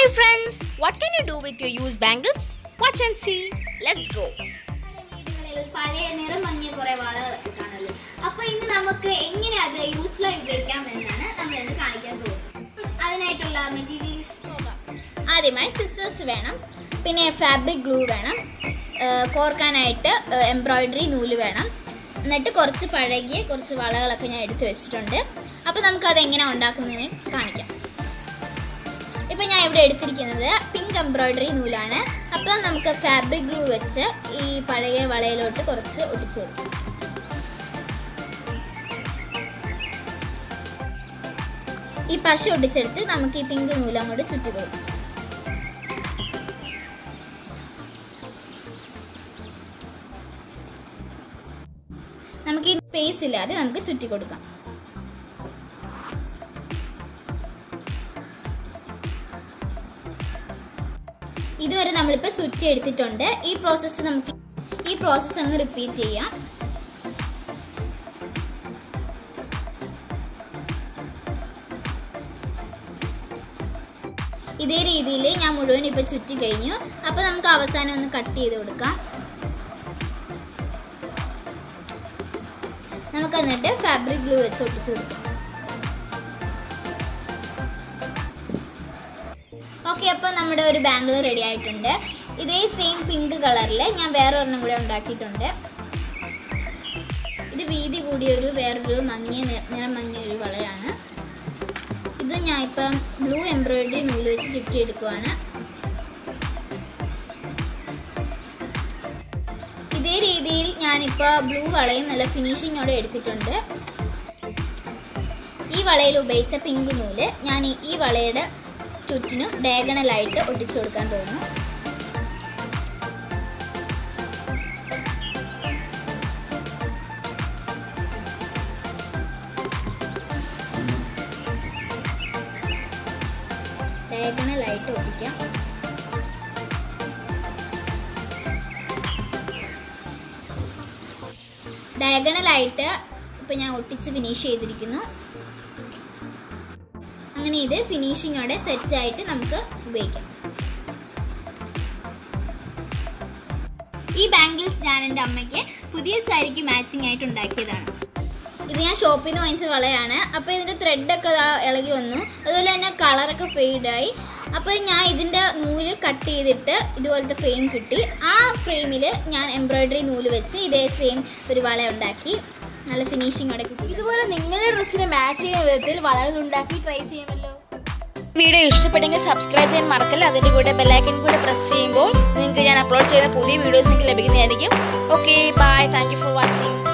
Hi friends, what can you do with your used bangles? Watch and see. Let's go. വീടുകളിൽ പഴയ നിറം മങ്ങിയ കുറെ വളകളൊക്കെ കാണുമല്ലോ അപ്പൊ ഇന്ന് നമുക്ക് എങ്ങനെ അത് യൂസ്ഫുൾ ആയി ഉപയോഗിക്കാം എന്നാണ് നമ്മൾ ഇന്ന് കാണിക്കാൻ പോകുന്നത് ഉം, അതിനായിട്ടുള്ള മെറ്റീരിയൽസ് ആദ്യമായി സിസ്റ്റേഴ്സ് വേണം പിന്നെ ഫാബ്രിക് ഗ്ലൂ വേണം ഏഹ് കോർക്കാനായിട്ട് എംബ്രോയിഡറി നൂല് വേണം എന്നിട്ട് കുറച്ച് പഴകിയ കുറച്ച് വളകളൊക്കെ ഞാൻ എടുത്തു വെച്ചിട്ടുണ്ട് അപ്പോൾ നമുക്കത് എങ്ങനെ ഉണ്ടാക്കുന്നതിന് കാണിക്കാം ഇപ്പം ഞാൻ ഇവിടെ എടുത്തിരിക്കുന്നത് പിങ്ക് എംബ്രോയിഡറി നൂലാണ് അപ്പോൾ നമുക്ക് ഫാബ്രിക് ഗ്ലൂ വെച്ച് ഈ പഴയ വളയിലോട്ട് കുറച്ച് ഒട്ടിച്ചു കൊടുക്കാം ഈ പശ ഒട്ടിച്ചെടുത്ത് നമുക്ക് ഈ പിങ്ക് നൂല് അങ്ങോട്ട് ചുറ്റി കൊടുക്കാം നമുക്ക് ഈ സ്പേസ് ഇല്ലാതെ നമുക്ക് ചുറ്റി കൊടുക്കാം ഇതുവരെ നമ്മളിപ്പോൾ ചുറ്റി എടുത്തിട്ടുണ്ട് ഈ പ്രോസസ്സ് നമുക്ക് ഈ പ്രോസസ്സ് അങ്ങ് റിപ്പീറ്റ് ചെയ്യാം ഇതേ രീതിയിൽ ഞാൻ മുഴുവൻ ഇപ്പോൾ ചുറ്റി കഴിഞ്ഞു അപ്പോൾ നമുക്ക് അവസാനം ഒന്ന് കട്ട് ചെയ്ത് കൊടുക്കാം നമുക്ക് എന്നിട്ട് ഫാബ്രിക് ഗ്ലൂ വെച്ച് ഒട്ടിച്ചു കൊടുക്കാം ഓക്കെ അപ്പോൾ നമ്മുടെ ഒരു ബാംഗിൾ റെഡി ആയിട്ടുണ്ട് ഇതേ സെയിം പിങ്ക് കളറിൽ ഞാൻ വേറെ ഒരെണ്ണം കൂടെ ഉണ്ടാക്കിയിട്ടുണ്ട് ഇത് വീതി കൂടിയൊരു വേറൊരു മങ്ങിയ നി- നിറം മങ്ങിയ ഒരു വളയാണ് ഇത് ഞാൻ ഇപ്പം ബ്ലൂ എംബ്രോയിഡറി നൂല് വെച്ച് ചുറ്റിയെടുക്കുവാണ് ഇതേ രീതിയിൽ ഞാനിപ്പോൾ ബ്ലൂ വളയും നല്ല ഫിനിഷിങ്ങോടെ എടുത്തിട്ടുണ്ട് ഈ വളയിൽ ഉപയോഗിച്ച പിങ്ക് നൂല് ഞാൻ ഈ- ഈ വളയുടെ ചുറ്റിനും ഡയഗണലായിട്ട് ഒട്ടിച്ചു കൊടുക്കാൻ പോകുന്നു ഡയഗണലായിട്ട് ഒട്ടിക്കാം ഡയഗണലായിട്ട് ഇപ്പം ഞാൻ ഒട്ടിച്ച് ഫിനിഷ് ചെയ്തിരിക്കുന്നു അങ്ങനെ ഇത് ഫിനിഷിങ്ങോടെ സെറ്റായിട്ട് നമുക്ക് ഉപയോഗിക്കാം ഈ ബാംഗിൾസ് ഞാൻ എൻ്റെ അമ്മയ്ക്ക് പുതിയ സാരിക്ക് മാച്ചിങ് ആയിട്ട് ഉണ്ടാക്കിയതാണ് ഇത് ഞാൻ ഷോപ്പിൽ നിന്ന് വാങ്ങിച്ച വളയാണ് അപ്പോൾ ഇതിൻ്റെ ത്രെഡൊക്കെ ദാ ഇളകി വന്നു അതുപോലെ തന്നെ കളറൊക്കെ ഫെയ്ഡായി അപ്പോൾ ഞാൻ ഇതിൻ്റെ നൂല് കട്ട് ചെയ്തിട്ട് ഇതുപോലത്തെ ഫ്രെയിം കിട്ടി ആ ഫ്രെയിമിൽ ഞാൻ എംബ്രോയിഡറി നൂല് വെച്ച് ഇതേ സെയിം ഒരു വള ഉണ്ടാക്കി നല്ല ഫിനിഷിങ്ങോടെ കിട്ടി ഇതുപോലെ നിങ്ങളുടെ ഡ്രസ്സിന് മാച്ച് ചെയ്യുന്ന വിധത്തിൽ വളകൾ ഉണ്ടാക്കി ട്രൈ ചെയ്യാമല്ലോ വീഡിയോ ഇഷ്ടപ്പെട്ടെങ്കിൽ സബ്സ്ക്രൈബ് ചെയ്യാൻ മറക്കല്ല അതിൻ്റെ കൂടെ ബെല്ലൈക്കൻ കൂടെ പ്രസ് ചെയ്യുമ്പോൾ നിങ്ങൾക്ക് ഞാൻ അപ്ലോഡ് ചെയ്യുന്ന പുതിയ വീഡിയോസ് നിങ്ങൾക്ക് ലഭിക്കുന്നതായിരിക്കും okay bye thank you for watching